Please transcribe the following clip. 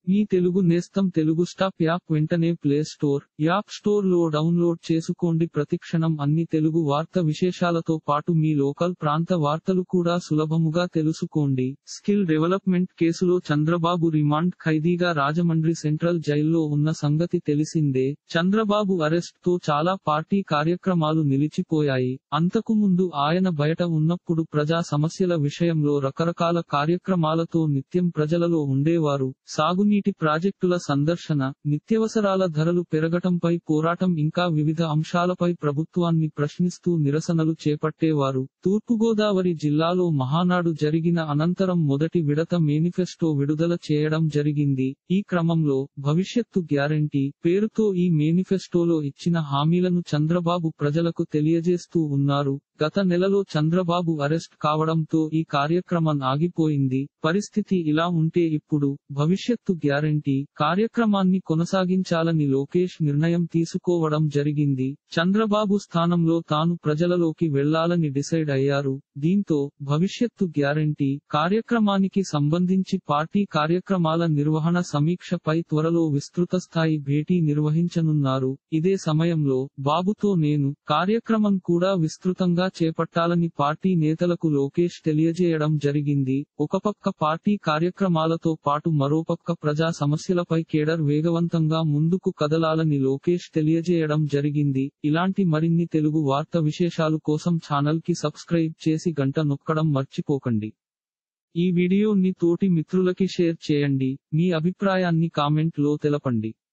మీ తెలుగు నేస్తం Telugu stop app వెంటనే play store app store లో డౌన్లోడ్ చేసుకోండి ప్రతిక్షణం అన్ని తెలుగు వార్త విశేషాలతో పాటు మీ లోకల్ ప్రాంత వార్తలు కూడా సులభముగా తెలుసుకోండి స్కిల్ డెవలప్మెంట్ కేసులో చంద్రబాబు రిమాండ్ ఖైదీగా రాజమండ్రి సెంట్రల్ జైల్లో ఉన్న సంగతి తెలిసిందే చంద్రబాబు అరెస్ట్ తో చాలా పార్టీ కార్యక్రమాలు నిలిచిపోయాయి అంతకుముందు ఆయన బయట ఉన్నప్పుడు ప్రజా సమస్యల విషయంలో రకరకాల కార్యక్రమాలతో నిత్యం ప్రజలలో ఉండేవారు సాగునీటి ప్రాజెక్టుల సందర్శన నిత్యవసరాల ధరలు పెరగటంపై పోరాటం ఇంకా వివిధ అంశాలపై ప్రభుత్వాన్ని ప్రశ్నిస్తూ నిరసనలు చేపట్టేవారు తూర్పుగోదావరి జిల్లాలో మహానాడు జరిగిన అనంతరం మొదటి విడత మేనిఫెస్టో విడుదల చేయడం జరిగింది ఈ క్రమంలో భవిష్యత్తు గ్యారంటీ పేరుతో ఈ మేనిఫెస్టోలో ఇచ్చిన హామీలను చంద్రబాబు ప్రజలకు తెలియజేస్తూ ఉన్నారు గత నెలలో చంద్రబాబు అరెస్ట్ కావడంతో ఈ కార్యక్రమం ఆగిపోయింది పరిస్థితి ఇలా ఉంటే ఇప్పుడు భవిష్యత్తు గ్యారంటీ కార్యక్రమాన్ని కొనసాగించాలని లోకేష్ నిర్ణయం తీసుకోవడం జరిగింది చంద్రబాబు స్థానంలో తాను ప్రజలలోకి వెళ్లాలని డిసైడ్ అయ్యారు దీంతో భవిష్యత్తు గ్యారంటీ కార్యక్రమానికి సంబంధించి పార్టీ కార్యక్రమాల నిర్వహణ సమీక్షపై త్వరలో విస్తృత స్థాయి భేటీ నిర్వహించనున్నారు ఇదే సమయంలో బాబుతో నేను కార్యక్రమం కూడా విస్తృతంగా చేపట్టాలని పార్టీ నేతలకు లోకేష్ తెలియజేయడం జరిగింది ఒక పక్క పార్టీ కార్యక్రమాలతో పాటు మరోపక్క ప్రజా సమస్యలపై కేడర్ వేగవంతంగా ముందుకు కదలాలని లోకేష్ తెలియజేయడం జరిగింది ఇలాంటి మరిన్ని తెలుగు వార్త విశేషాలు కోసం ఛానల్ కి సబ్స్క్రైబ్ చేసి గంట నొక్కడం మర్చిపోకండి ఈ వీడియోని తోటి మిత్రులకి షేర్ చేయండి మీ అభిప్రాయాన్ని కామెంట్ లో తెలపండి